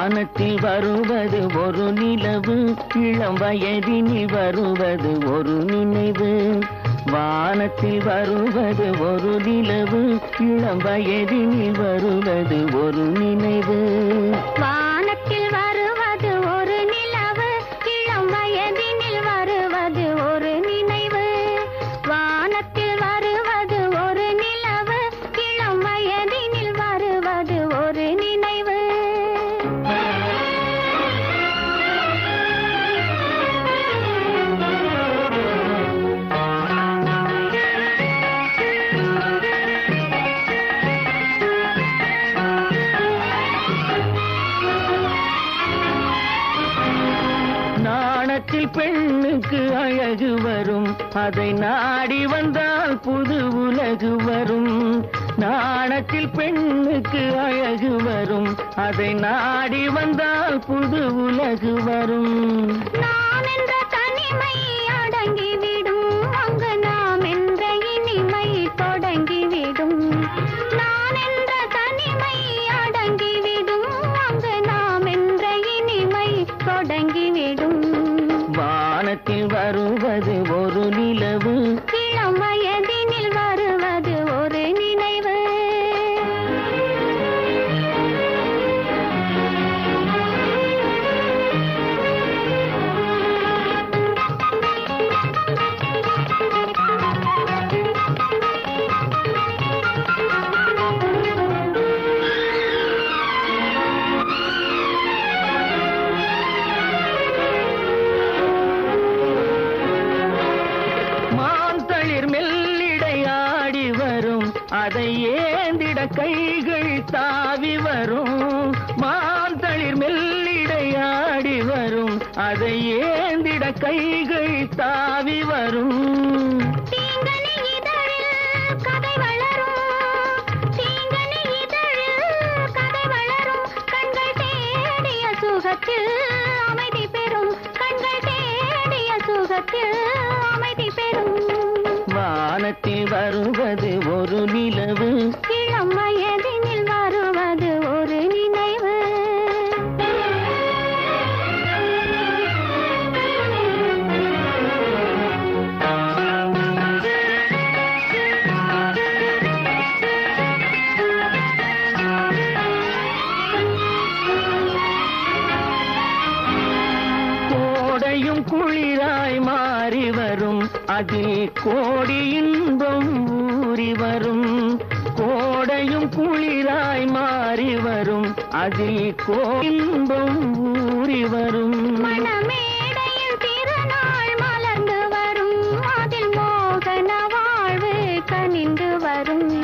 வானத்தில் வருவது ஒரு நிலவு இளம் வயதினில் வருவது ஒரு நினைவு வானத்தில் வருவது ஒரு நிலவு இளம் வயதினில் வருவது ஒரு நினைவு வானத்தில் வருவது ஒரு நிலவு இளம் வயதினில் வருவது ஒரு நினைவு வானத்தில் வருவது ஒரு நிலவு இளம் வயதினில் வருவது ஒரு நினைவு நாணத்தில் பெண்ணுக்கு அழகு வரும் அதை நாடி வந்தால் புது உலகு வரும் நாணத்தில் பெண்ணுக்கு அழகு வரும் அதை நாடி வந்தால் புது உலகு வரும் நான் என்ற தனிமை அடங்கிவிடும் அங்கு நாம் என்ற இனிமை தொடங்கிவிடும் நான் என்ற தனிமை அடங்கிவிடும் அங்கு நாம் என்ற இனிமை தொடங்கிவிடும் வானத்தில் வருவது ஒரு நிலவு இளம் வயதினில் வருவது ஒரு நினைவு மாந்தளிர் மெல்லிடை ஆடி வரும் அதை ஏந்திட கைகள் தாவி வரும் மாந்தளிர் மெல்லிடை ஆடி வரும் அதை ஏந்திட கைகள் தாவி வரும் தீங்கனி இதழில் கதை வளரும் தீங்கனி இதழில் கதை வளரும் கண்கள் தேடிய சுகத்தில் அமைதி பெறும் கண்கள் தேடிய சுகத்தில் அமைதி பெறும் வானத்தில் வருவது ஒரு நிலவு இளம் வயதினில் வருவது ஒரு நினைவு கோடையும் குளிராய் மாறி வரும் அதில் கோடி இன்பம் ஊறி வரும் கோடையும் குளிராய் மாறி வரும் அதில் கோடி இன்பம் ஊறி வரும் மணமேடையில் திருநாள் மலர்ந்து வரும் அதில் மோகன வாழ்வு கனிந்து வரும்